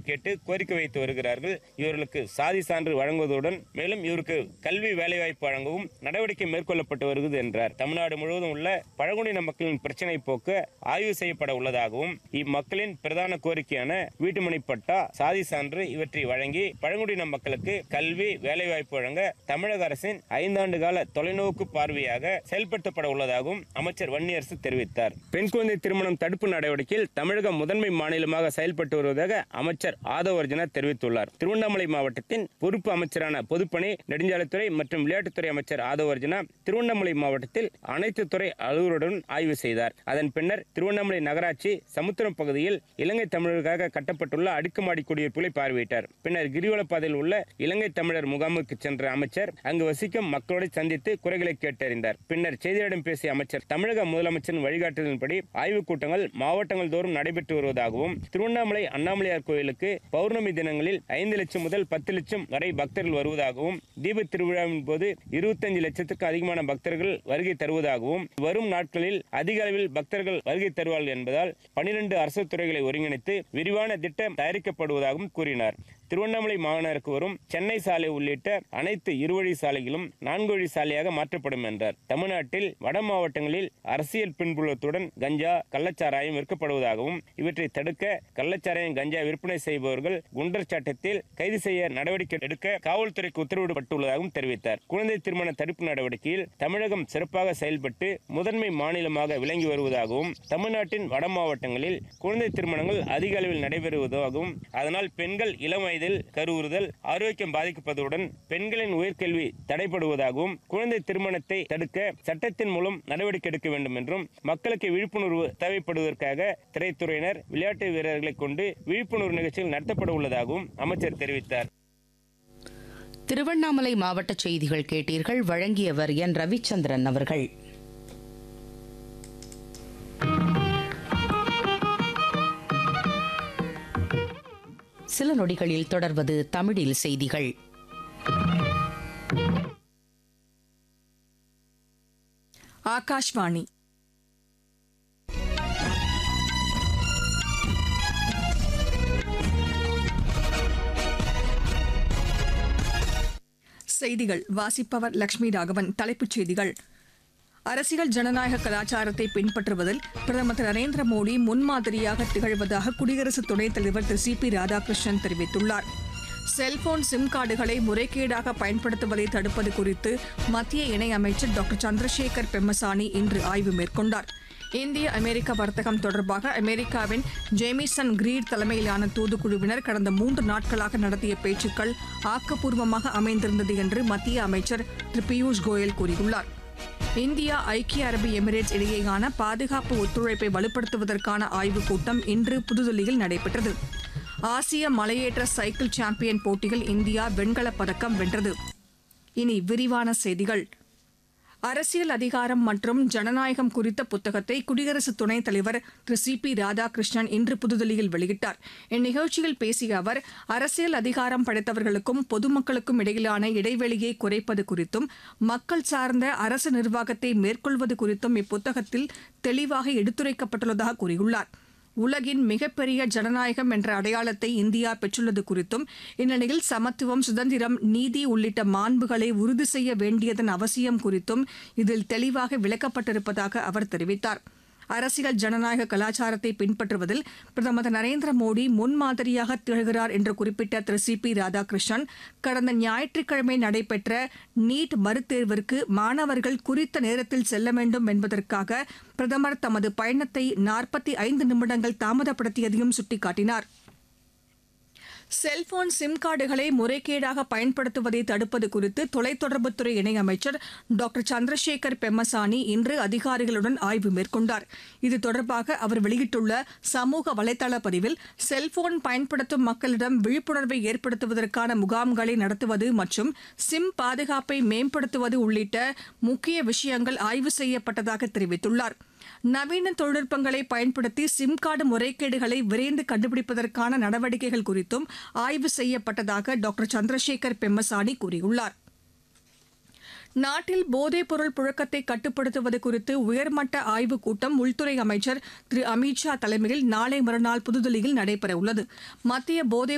கேட்டு கோரிக்கை வைத்து வருகிறார்கள் இவர்களுக்கு சாதி சான்று வழங்குவதுடன் மேலும் இவருக்கு கல்வி வேலைவாய்ப்பு வழங்கவும் நடவடிக்கை மேற்கொள்ளப்பட்டு வருகிறது என்றார் தமிழ்நாடு முழுவதும் உள்ள பழங்குடியின மக்களின் பிரச்சினை போக்க ஆய்வு செய்யப்பட உள்ளதாகவும் இம்மக்களின் பிரதான கோரிக்கையான வீட்டுமனை பட்டா சாதி சான்று இவற்றை வழங்கி பழங்குடியின மக்களுக்கு கல்வி வேலைவாய்ப்பு வழங்க தமிழக அரசின் ஐந்தாண்டு கால தொலைநோக்கு பார்வையாக செயல்படுத்தப்பட உள்ளதாகவும் அமைச்சர் வன்னியரசு தெரிவித்தார் பெண் குழந்தை திருமணம் தடுப்பு நடவடிக்கையில் தமிழகம் முதன்மை மாநிலமாக செயல்பட்டு வருவதாக அமைச்சர் ஆதவர்ஜனா தெரிவித்துள்ளார் திருவண்ணாமலை மாவட்டத்தின் பொறுப்பு அமைச்சரான பொதுப்பணி நெடுஞ்சாலைத்துறை மற்றும் விளையாட்டுத்துறை அமைச்சர் ஆதவர்ஜனா திருவண்ணாமலை மாவட்டத்தில் அனைத்து துறை அலுவலருடன் ஆய்வு செய்தார் அதன் பின்னர் திருவண்ணாமலை நகராட்சி சமுத்திரம் பகுதியில் இலங்கை தமிழருக்காக கட்டப்பட்டுள்ள அடுக்குமாடி குடியிருப்புகளை பார்வையிட்டார் பின்னர் கிரிவலப்பாதையில் உள்ள இலங்கை தமிழர் முகாமுக்கு சென்ற அமைச்சர் அங்கு வசிக்கும் மக்களோடு சந்தித்து குறைகளை கேட்டறிந்தார் பின்னர் செய்தியாளர்களிடம் பேசிய அமைச்சர் தமிழக முதலமைச்சரின் வழிகாட்டுதலின்படி ஆய்வுக் கூட்டங்கள் மாவட்டங்கள் தோறும் நடைபெற்று வருவதாகவும் திருவண்ணாமலை அண்ணாமலையார் கோயிலுக்கு பௌர்ணமி தினங்களில் ஐந்து லட்சம் முதல் பத்து லட்சம் வரை பக்தர்கள் வருவதாகவும் தீப திருவிழாவின் போது இருபத்தஞ்சு லட்சத்துக்கு அதிகமான பக்தர்கள் வருகை தருவதாகவும் வரும் நாட்களில் அதிக அளவில் பக்தர்கள் வருகை தருவார்கள் என்பதால் பனிரெண்டு அரசு துறைகளை ஒருங்கிணைத்து விரிவான திட்டம் தயாரிக்கப்படுவதாகவும் கூறினார் திருவண்ணாமலை மாநகருக்கு வரும் சென்னை சாலை உள்ளிட்ட அனைத்து இருவழி சாலைகளும் நான்கு வழி சாலையாக மாற்றப்படும் என்றார் தமிழ்நாட்டில் வட மாவட்டங்களில் அரசியல் பின்புலத்துடன் கஞ்சா கள்ளச்சாராயம் விற்கப்படுவதாகவும் இவற்றை தடுக்க கள்ளச்சாராயம் கஞ்சா விற்பனை செய்பவர்கள் குண்டர் சட்டத்தில் கைது செய்ய நடவடிக்கை எடுக்க காவல்துறைக்கு உத்தரவிடப்பட்டுள்ளதாகவும் தெரிவித்தார் குழந்தை திருமண தடுப்பு நடவடிக்கையில் தமிழகம் சிறப்பாக செயல்பட்டு முதன்மை மாநிலமாக விளங்கி வருவதாகவும் தமிழ்நாட்டின் வட மாவட்டங்களில் குழந்தை திருமணங்கள் அதிக அளவில் நடைபெறுவதாகவும் அதனால் பெண்கள் இளம் வயதில் கருவுறுதல் ஆரோக்கியம் பாதிக்கப்படுவதுடன் பெண்களின் உயர்கல்வி தடைபடுவதாகவும் குழந்தை திருமணத்தை தடுக்க சட்டத்தின் மூலம் நடவடிக்கை எடுக்க வேண்டும் என்றும் மக்களுக்கு விழிப்புணர்வு தேவைப்படுவதற்காக திரைத்துறையினர் விளையாட்டு வீரர்களை கொண்டு விழிப்புணர்வு நிகழ்ச்சிகள் நடத்தப்பட உள்ளதாகவும் அமைச்சர் தெரிவித்தார் திருவண்ணாமலை மாவட்ட செய்திகள் கேட்டீர்கள் வழங்கியவர் என் ரவிச்சந்திரன் அவர்கள் சில நொடிகளில் தொடர்வது தமிழில் செய்திகள் ஆகாஷ்வாணி செய்திகள் வாசிப்பவர் லட்சுமி ராகவன் தலைப்புச் செய்திகள் அரசியல் ஜனநாயக கலாச்சாரத்தை பின்பற்றுவதில் பிரதமர் திரு நரேந்திர மோடி முன்மாதிரியாக திகழ்வதாக குடியரசு துணைத் தலைவர் திரு சி பி ராதாகிருஷ்ணன் தெரிவித்துள்ளார் செல்போன் சிம் கார்டுகளை முறைகேடாக பயன்படுத்துவதை தடுப்பது குறித்து மத்திய இணையமைச்சர் டாக்டர் சந்திரசேகர் பெம்மசானி இன்று ஆய்வு மேற்கொண்டார் இந்திய அமெரிக்க வர்த்தகம் தொடர்பாக அமெரிக்காவின் ஜேமிசன் கிரீட் தலைமையிலான தூதுக்குழுவினர் கடந்த மூன்று நாட்களாக நடத்திய பேச்சுக்கள் ஆக்கப்பூர்வமாக அமைந்திருந்தது என்று மத்திய அமைச்சர் திரு பியூஷ் கோயல் கூறியுள்ளார் இந்தியா ஐக்கிய அரபு எமிரேட்ஸ் இடையேயான பாதுகாப்பு ஒத்துழைப்பை வலுப்படுத்துவதற்கான ஆய்வுக் கூட்டம் இன்று புதுதில்லியில் நடைபெற்றது ஆசிய மலையேற்ற சைக்கிள் சாம்பியன் போட்டியில் இந்தியா வெண்கலப் பதக்கம் வென்றது இனி விரிவான செய்திகள் அரசியல் அதிகாரம் மற்றும் ஜனநாயகம் குறித்த புத்தகத்தை குடியரசு துணைத் தலைவர் திரு சி பி ராதாகிருஷ்ணன் இன்று புதுதில்லியில் வெளியிட்டார் இந்நிகழ்ச்சியில் பேசிய அவர் அரசியல் அதிகாரம் படைத்தவர்களுக்கும் பொதுமக்களுக்கும் இடையிலான இடைவெளியை குறைப்பது குறித்தும் மக்கள் சார்ந்த அரசு நிர்வாகத்தை மேற்கொள்வது குறித்தும் இப்புத்தகத்தில் தெளிவாக எடுத்துரைக்கப்பட்டுள்ளதாக கூறியுள்ளார் உலகின் மிகப்பெரிய ஜனநாயகம் என்ற அடையாளத்தை இந்தியா பெற்றுள்ளது குறித்தும் இந்நிலையில் சமத்துவம் சுதந்திரம் நீதி உள்ளிட்ட மாண்புகளை உறுதி செய்ய வேண்டியதன் அவசியம் குறித்தும் இதில் தெளிவாக விளக்கப்பட்டிருப்பதாக அவர் தெரிவித்தார் அரசியல் ஜனநாயக கலாச்சாரத்தை பின்பற்றுவதில் பிரதமர் திரு நரேந்திர மோடி முன்மாதிரியாக திகழ்கிறார் என்று குறிப்பிட்ட திரு சி பி ராதாகிருஷ்ணன் கடந்த ஞாயிற்றுக்கிழமை நடைபெற்ற நீட் மறுதேர்விற்கு மாணவர்கள் குறித்த நேரத்தில் செல்ல வேண்டும் என்பதற்காக பிரதமர் தமது பயணத்தை நாற்பத்தி ஐந்து நிமிடங்கள் தாமதப்படுத்தியதையும் சுட்டிக்காட்டினார் செல்போன் சிம் கார்டுகளை முறைகேடாக பயன்படுத்துவதை தடுப்பது குறித்து தொலைத்தொடர்புத்துறை இணையமைச்சர் டாக்டர் சந்திரசேகர் பெம்மசானி இன்று அதிகாரிகளுடன் ஆய்வு மேற்கொண்டார் இது தொடர்பாக அவர் வெளியிட்டுள்ள சமூக வலைதள பதிவில் செல்போன் பயன்படுத்தும் மக்களிடம் விழிப்புணர்வை ஏற்படுத்துவதற்கான முகாம்களை நடத்துவது மற்றும் சிம் பாதுகாப்பை மேம்படுத்துவது உள்ளிட்ட முக்கிய விஷயங்கள் ஆய்வு செய்யப்பட்டதாக தெரிவித்துள்ளார் நவீன தொழில்நுட்பங்களை பயன்படுத்தி சிம் கார்டு முறைகேடுகளை விரைந்து கண்டுபிடிப்பதற்கான நடவடிக்கைகள் குறித்தும் ஆய்வு செய்யப்பட்டதாக டாக்டர் சந்திரசேகர் பெம்மசானி கூறியுள்ளார் நாட்டில் போதைப்பொருள் புழக்கத்தை கட்டுப்படுத்துவது குறித்து உயர்மட்ட ஆய்வுக் கூட்டம் உள்துறை அமைச்சர் திரு அமித்ஷா தலைமையில் நாளை மறுநாள் புதுதில்லியில் நடைபெறவுள்ளது மத்திய போதை